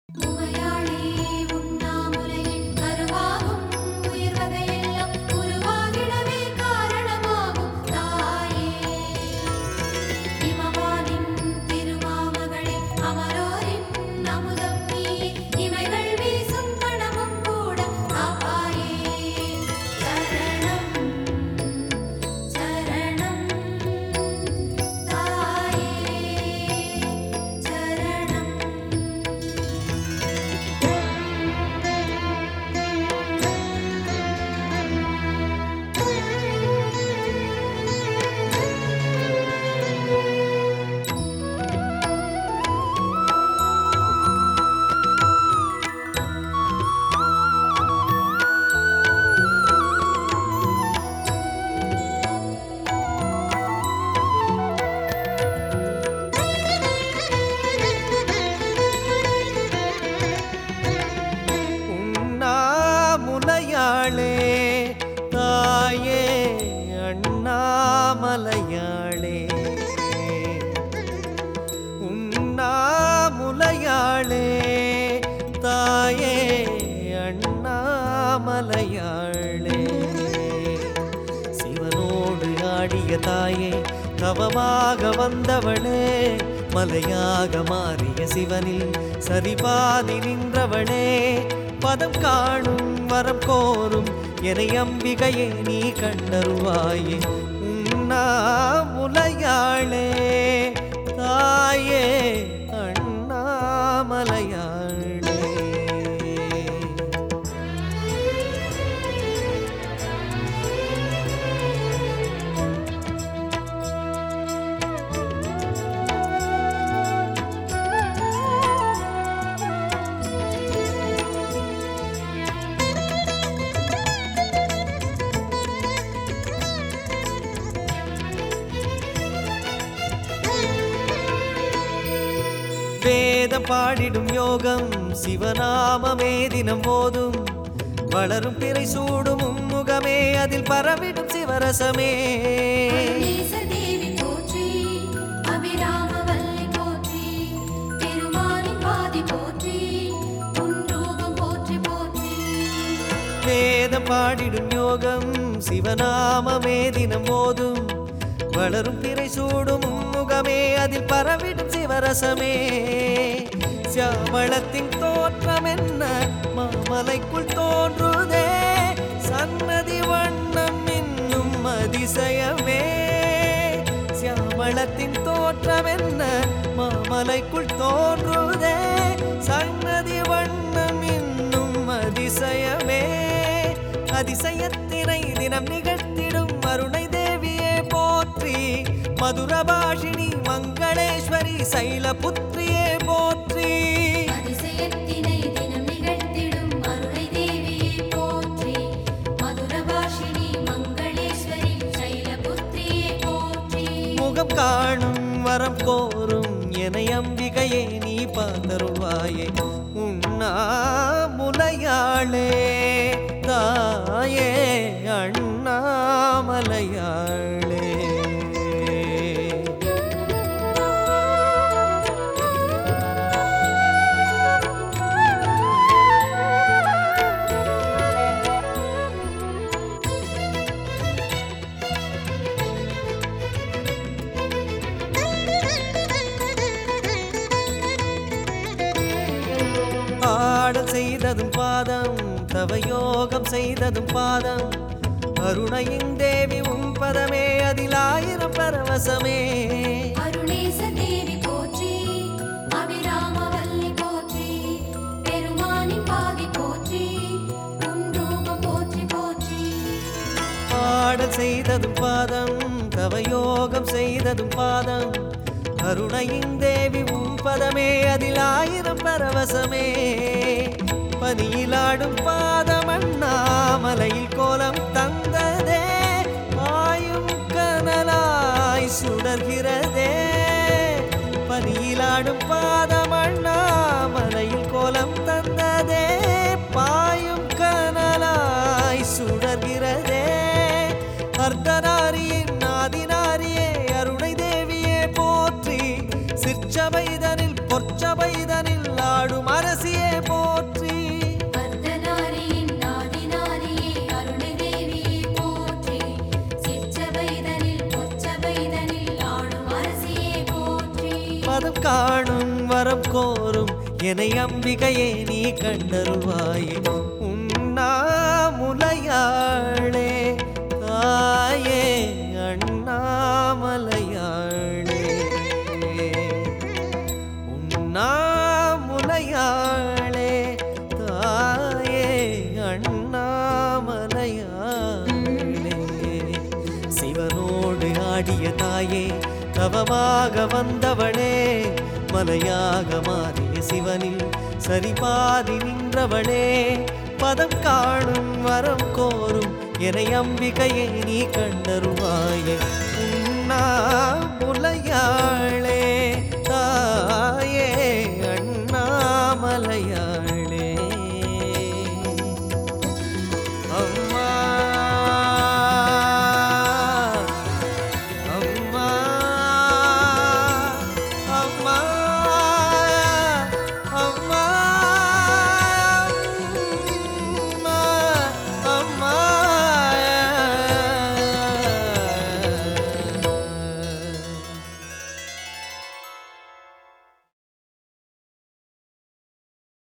உமையாளே உண்ணாமுலையின் கருவாகும் உயிர் வகையெல்லாம் உருவாகிடவே காரணமாகும் தாயே இமவானின் திருமாமகளே அமரோரின் அமுதம் நீயே இமைகள் வீசும் கணமும் கூட காப்பாயே சரணம் சரணம் தாயே சரணம் உண்ணாமுலையாளே தாயே அண்ணாமலையாளே உண்ணாமுலையாளே தாயே அண்ணாமலையாளே சிவனோடு ஆடிய தாயே தவமாக வந்தவளே மலையாக மாறிய சிவனில் சரிபாதி நின்றவளே பதம் காணும் வரம் கோரும் எனை அம்பிகையே நீ கண்டருவாயே உண்ணாமுலையாளே தாயே அண்ணாமலையாளே வேத பாடிடும் யோகம் சிவநாமமே தினம் போதும் வளரும் பிறை சூடும் உம்முகமே அதில் பரவிடும் சிவரசமே தேவி போற்றி அபிராமவல்லி போற்றி பெருமானின் பாதி போற்றி உன் ரூபம் போற்றி போற்றி வேத பாடிடும் யோகம் சிவநாமமே தினம் போதும் வளரும் பிறை சூடும் உம்முகமே அதில் பரவிடும் சிவரசமே சியாமளத்தின் தோற்றம் என்ன மாமலைக்குள் தோன்றுதே சன்னதி வண்ணம் இன்னும் அதிசயமே சியாமளத்தின் தோற்றம் என்ன மாமலைக்குள் தோன்றுதே சன்னதி வண்ணம் இன்னும் அதிசயமே அதிசயத்தினை தினம் நிகழ்த்திடும் அருணை தேவியே போற்றி மதுரபாஷினி மங்களேஸ்வரி சைலபுத்ரியே போற்றி அதிசயத்தினை தினம் நிகழ்த்திடும் அருளை தேவியே போற்றி மதுரபாஷினி மங்களேஸ்வரி சைலபுத்திரியே போற்றி முகம் காணும் வரம் கோரும் என அம்பிகையே நீ பார்த்தருள்வாயே உண்ணாமுலையாளே தாயே அண்ணாமலையாளே ஆடல் செய்ததும் பாதம் தவயோகம் செய்ததும் பாதம் அருணையின் தேவி உன் பதமே அதில் ஆயிரம் பரவசமே அருணேச தேவி போற்றி அபிராமவல்லி போற்றி பெருமானின் பாதி போற்றி உன் ரூபம் போற்றி போற்றி ஆடல் செய்ததும் பாதம் தவயோகம் செய்ததும் பாதம் அருணையின் தேவி உன் பதமே அதில் ஆயிரம் பரவசமே பனியிலாடும் பாதம் அண்ணாமலையில் கோலம் தந்ததே ஆயும் கனலாய் சுடர்கிறதே பனியிலாடும் பாதம் அண்ணாமலையில் கோலம் தந்ததே பாயும் கனலாய் சுடர்கிறதே அர்த்தநாரியின் ஆதிநாரியே அருணை தேவியே போற்றி சிற்சபைதனில் பொற்சபைதனில் ஆடும் அரசியே காணும் வரம் கோரும் என்னை அம்பிகையே நீ கண்டருள்வாயே உண்ணாமுலையாளே தாயே அண்ணாமலையாளே உண்ணாமுலையாளே தாயே அண்ணாமலையாளே சிவனோடு ஆடிய தாயே தவமாக வந்தவளே மலையாக மாறிய சிவனில் சரிபாதி நின்றவளே பதம் காணும் வரம் கோரும் என்னை அம்பிகையை நீ கண்டருவாயே உண்ணாமுலையாளே தாயே அண்ணாமலையாளே